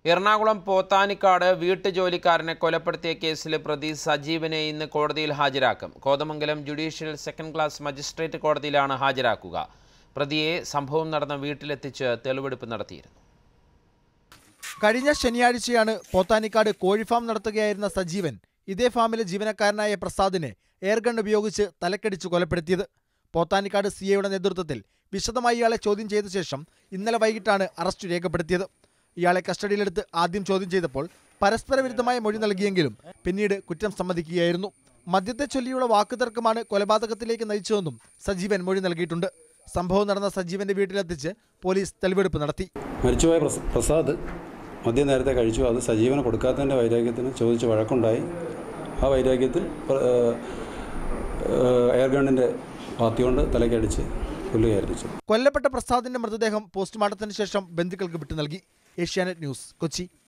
എറണാകുളം പോത്താനിക്കാട് വീട്ടുജോലിക്കാരനെ കൊലപ്പെടുത്തിയ കേസിലെ പ്രതി സജീവനെ ഇന്ന് കോടതിയിൽ ഹാജരാക്കും Kothamangalam judicial second class magistrate കോടതിയിലാണ് ഹാജരാക്കുക പ്രതിയെ സംഭവം നടന്ന വീട്ടിലെത്തിച്ച് തെളിവെടുപ്പ് നടത്തിയിരുന്നു കഴിഞ്ഞ ശനിയാഴ്ചയാണ് പോത്താനിക്കാട് കോഴിഫാം നടത്തുകയായിരുന്ന സജീവൻ ഇതേ ഫാമിലെ ജീവനക്കാരനായ പ്രസാദിനെ എയർഗൺ ഉപയോഗിച്ച് തലക്കടിച്ച് കൊലപ്പെടുത്തിയത് പോത്താനിക്കാട് സി എയുടെ നേതൃത്വത്തിൽ വിശദമായി ഇയാളെ ചോദ്യം ചെയ്ത ശേഷം ഇന്നലെ വൈകിട്ടാണ് അറസ്റ്റ് രേഖപ്പെടുത്തിയത് ഇയാളെ കസ്റ്റഡിയിലെടുത്ത് ആദ്യം ചോദ്യം ചെയ്തപ്പോൾ പരസ്പര വിരുദ്ധമായ മൊഴി നൽകിയെങ്കിലും പിന്നീട് കുറ്റം സമ്മതിക്കുകയായിരുന്നു മദ്യത്തെ ചൊല്ലിയുള്ള വാക്കുതർക്കമാണ് കൊലപാതകത്തിലേക്ക് നയിച്ചതെന്നും സജീവൻ മൊഴി നൽകിയിട്ടുണ്ട് സംഭവം നടന്ന സജീവന്റെ വീട്ടിലെത്തിച്ച് പോലീസ് തെളിവെടുപ്പ് നടത്തി മരിച്ചുപോയ പ്രസ- പ്രസാദ് മദ്യം നേരത്തെ കഴിച്ചു അത് സജീവന് കൊടുക്കാത്തതിൻ്റെ വൈരാഗ്യത്തിന് ചോദിച്ച് വഴക്കുണ്ടായി ആ വൈരാഗ്യത്തിൽ പ്ര- ഏഹ് ഏഹ് എയർ ഗണ്ണിൻ്റെ പാത്തി കൊണ്ട് തലക്കടിച്ച് കൊല്ലുകയായിരുന്നു ചെയ്തത്. കൊല്ലപ്പെട്ട പ്രസാദിന്റെ മൃതദേഹം പോസ്റ്റ്മോർട്ടത്തിന് ശേഷം ബന്ധുക്കൾക്ക് വിട്ടു നൽകി ഏഷ്യാനെറ്റ് ന്യൂസ് കൊച്ചി